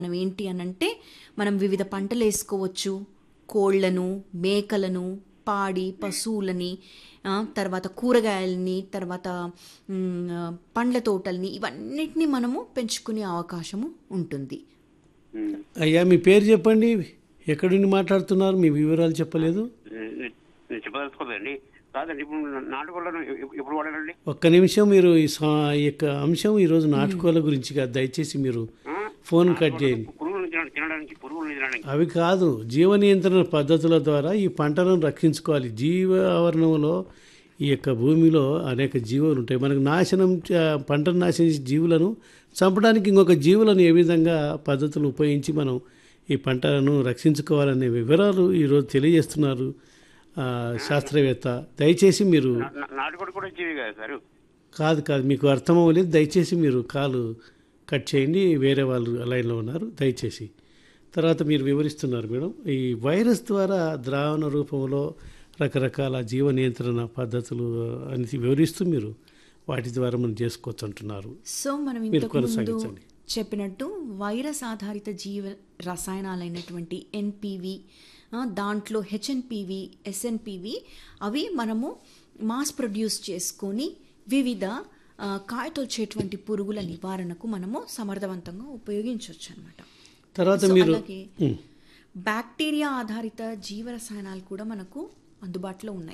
మనం ఏంటి అనంటే మనం వివిధ పంటలు వేసుకోవచ్చు కోళ్లను మేకలను పాడి పశువులని ఆ, తర్వాత కూరగాయలని తర్వాత మ్, ఆ, పండ్ల తోటల్ని ఇవన్నిటిని మనము పెంచుకునే అవకాశము ఉంటుంది ఉమ్. అయ్యా మీ పేరు చెప్పండి ఎక్కడి నుండి మాట్లాడుతున్నారు మీ వివరాలు చెప్పలేదు నేను నేను చెప్పదలుచుకోలేదండి కాదండి ఇప్పుడు నాటుకోళ్ళను ఎప్- ఎప్పుడు వాడాలండి ఒక్క నిమిషం మీరు ఈ సా- ఈ యొక్క అంశం ఈరోజు నాటుకోల గురించి కాదు దయచేసి మీరు ఆ? ఫోన్ కట్ చేయండి పురుగులను తిన- తినడానికి పురుగులను తినడానికి అవి కాదు జీవ నియంత్రణ పద్ధతుల ద్వారా ఈ పంటలను రక్షించుకోవాలి జీవ ఆవరణంలో ఈ యొక్క భూమిలో అనేక జీవులు ఉంటాయి మనకు నాశనం చ- పంటను నాశించే జీవులను చంపడానికి ఇంకొక జీవులను ఏ విధంగా పద్ధతులు ఉపయోగించి మనం ఈ పంటలను రక్షించుకోవాలనే వివరాలు ఈరోజు తెలియజేస్తున్నారు ఆ, శాస్త్రవేత్త దయచేసి మీరు నా- నా- నాటుకోడి కూడా జీవి కదా సార్ కాదు కాదు మీకు అర్థం అవ్వలేదు దయచేసి మీరు కాలు కట్ చేయండి వేరే వాళ్ళు లైన్లో ఉన్నారు దయచేసి తర్వాత మీరు వివరిస్తున్నారు మేడం ఈ వైరస్ ద్వారా ద్రావణ రూపంలో రకరకాల జీవ నియంత్రణ పద్ధతులు అని వివరిస్తూ మీరు వాటి ద్వారా మనం చేసుకోవచ్చు అంటున్నారు సో మనం మీరు ఇంతకు ముందు కొనసాగించండి. చెప్పినట్టు వైరస్ ఆధారిత జీవ రసాయనాలైనటువంటి ఎన్పివి దాంట్లో హెచ్ఎన్పివి ఎస్ఎన్పివి అవి మనము మాస్ ప్రొడ్యూస్ చేసుకొని వివిధ ఆ, కాయతొచ్చేటువంటి పురుగుల నివారణకు మనము సమర్థవంతంగా ఉపయోగించవచ్చు అనమాట తర్వాత సో మీరు అలాగే ఉమ్, బ్యాక్టీరియా ఆధారిత జీవ రసాయనాలు కూడా మనకు అందుబాటులో ఉన్నాయి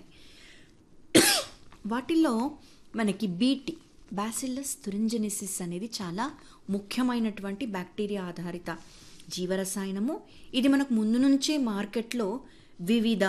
వాటిల్లో మనకి బీటీ బ్యాసిల్లస్ తురింజెనిసిస్ అనేది చాలా ముఖ్యమైనటువంటి బ్యాక్టీరియా ఆధారిత జీవరసాయనము ఇది మనకు ముందు నుంచే మార్కెట్లో వివిధ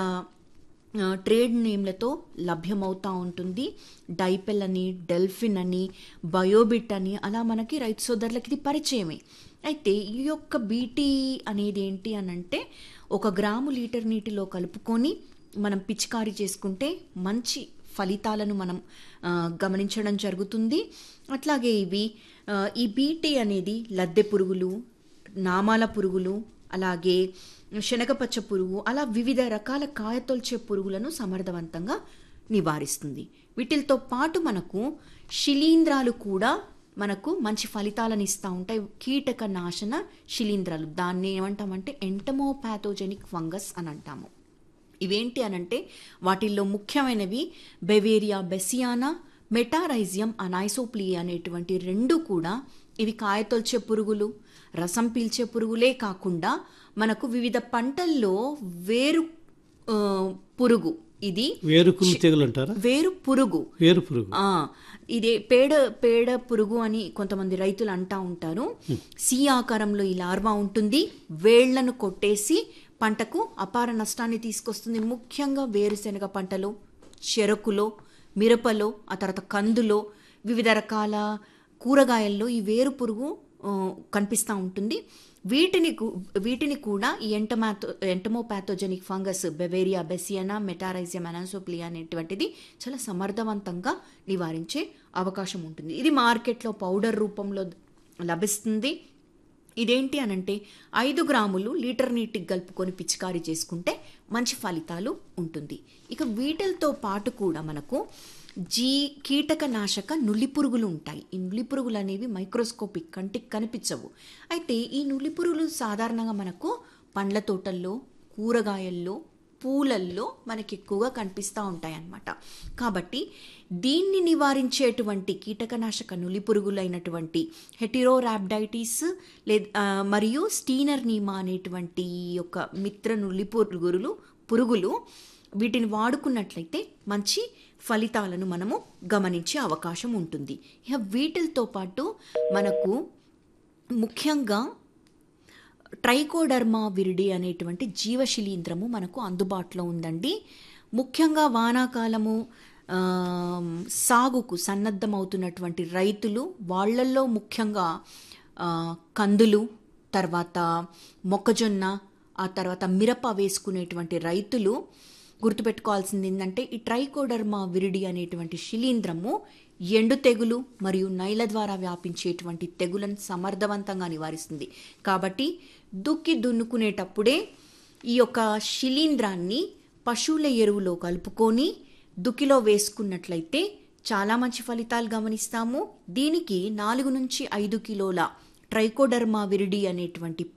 ఆ, ట్రేడ్ నేమ్లతో లభ్యమవుతూ ఉంటుంది డైపెల్ అని డెల్ఫిన్ అని బయోబిట్ అని అలా మనకి రైతు సోదరులకి ఇది పరిచయమే అయితే ఈ యొక్క బీటీ అనేది ఏంటి అని అంటే ఒక గ్రాము లీటర్ నీటిలో కలుపుకొని మనం పిచికారీ చేసుకుంటే మంచి ఫలితాలను మనం ఆ, గమనించడం జరుగుతుంది అట్లాగే ఇవి ఆ, ఈ బీటీ అనేది లద్దె పురుగులు నామాల పురుగులు అలాగే శనగపచ్చ పురుగు అలా వివిధ రకాల కాయతొల్చే పురుగులను సమర్థవంతంగా నివారిస్తుంది వీటితో పాటు మనకు శిలీంధ్రాలు కూడా మనకు మంచి ఫలితాలను ఇస్తూ ఉంటాయి కీటక నాశన శిలీంధ్రాలు దాన్ని ఏమంటామంటే ఎంటమోపాథోజెనిక్ ఫంగస్ అని అంటాము ఇవేంటి అనంటే వాటిల్లో ముఖ్యమైనవి బెవేరియా బెసియానా మెటారైజియం అనైసోప్లీ అనేటువంటి రెండు కూడా ఇవి కాయతొల్చే పురుగులు రసం పీల్చే పురుగులే కాకుండా మనకు వివిధ పంటల్లో వేరు ఆ, పురుగు ఇది వేరుకుళ్ళు తెగులు అంటారా వేరు పురుగు వేరు పురుగు ఆ, ఇదే పేడ పేడ పురుగు అని కొంతమంది రైతులు అంటా ఉంటారు సి ఆకారంలో ఈ లార్వా ఉంటుంది వేళ్లను కొట్టేసి పంటకు అపార నష్టాన్ని తీసుకొస్తుంది ముఖ్యంగా వేరుశెనగ పంటలో చెరకులో మిరపలో ఆ తర్వాత కందులో వివిధ రకాల కూరగాయల్లో ఈ వేరు పురుగు కనిపిస్తూ ఉంటుంది వీటిని కు- వీటిని కూడా ఈ ఎంటమాతో ఎంటమోపాథోజెనిక్ ఫంగస్ బెవేరియా బెసియనా మెటారైజియం అనాసోప్లియా అనేటువంటిది చాలా సమర్థవంతంగా నివారించే అవకాశం ఉంటుంది ఇది మార్కెట్లో పౌడర్ రూపంలో లభిస్తుంది ఇదేంటి అనంటే ఐదు గ్రాములు లీటర్ నీటికి కలుపుకొని పిచికారీ చేసుకుంటే మంచి ఫలితాలు ఉంటుంది ఇక వీటితో పాటు కూడా మనకు జీ కీటక నాశక నులి పురుగులు ఉంటాయి ఈ నులి పురుగులు అనేవి మైక్రోస్కోపిక్ కంటికి కనిపించవు అయితే ఈ నులి పురుగులు సాధారణంగా మనకు పండ్ల తోటల్లో కూరగాయల్లో పూలల్లో మనకి ఎక్కువగా కనిపిస్తూ ఉంటాయి అన్నమాట కాబట్టి దీన్ని నివారించేటువంటి కీటకనాశక నులి పురుగులైనటువంటి హెటిరోరాబ్డైటిస్ లే ఆ, మరియు స్టీనర్ నీమా అనేటువంటి ఈ యొక్క మిత్ర నులి పురుగులు పురుగులు వీటిని వాడుకున్నట్లయితే మంచి ఫలితాలను మనము గమనించే అవకాశం ఉంటుంది ఇక వీటితో పాటు మనకు ముఖ్యంగా ట్రైకోడర్మా విరిడి అనేటువంటి జీవశిలీంద్రము మనకు అందుబాటులో ఉందండి ముఖ్యంగా వానాకాలము ఆ, సాగుకు సన్నద్ధమవుతున్నటువంటి రైతులు వాళ్ళల్లో ముఖ్యంగా ఆ, కందులు తర్వాత మొక్కజొన్న ఆ తర్వాత మిరప వేసుకునేటువంటి రైతులు గుర్తుపెట్టుకోవాల్సింది ఏంటంటే ఈ ట్రైకోడర్మా విరిడి అనేటువంటి శిలీంద్రము ఎండు తెగులు మరియు నైల ద్వారా వ్యాపించేటువంటి తెగులను సమర్థవంతంగా నివారిస్తుంది కాబట్టి దుక్కి దున్నుకునేటప్పుడే ఈ యొక్క శిలీంధ్రాన్ని పశువుల ఎరువులో కలుపుకొని దుక్కిలో వేసుకున్నట్లయితే చాలా మంచి ఫలితాలు గమనిస్తాము దీనికి నాలుగు నుంచి ఐదు కిలోల ట్రైకోడర్మా విరిడి అనేటువంటి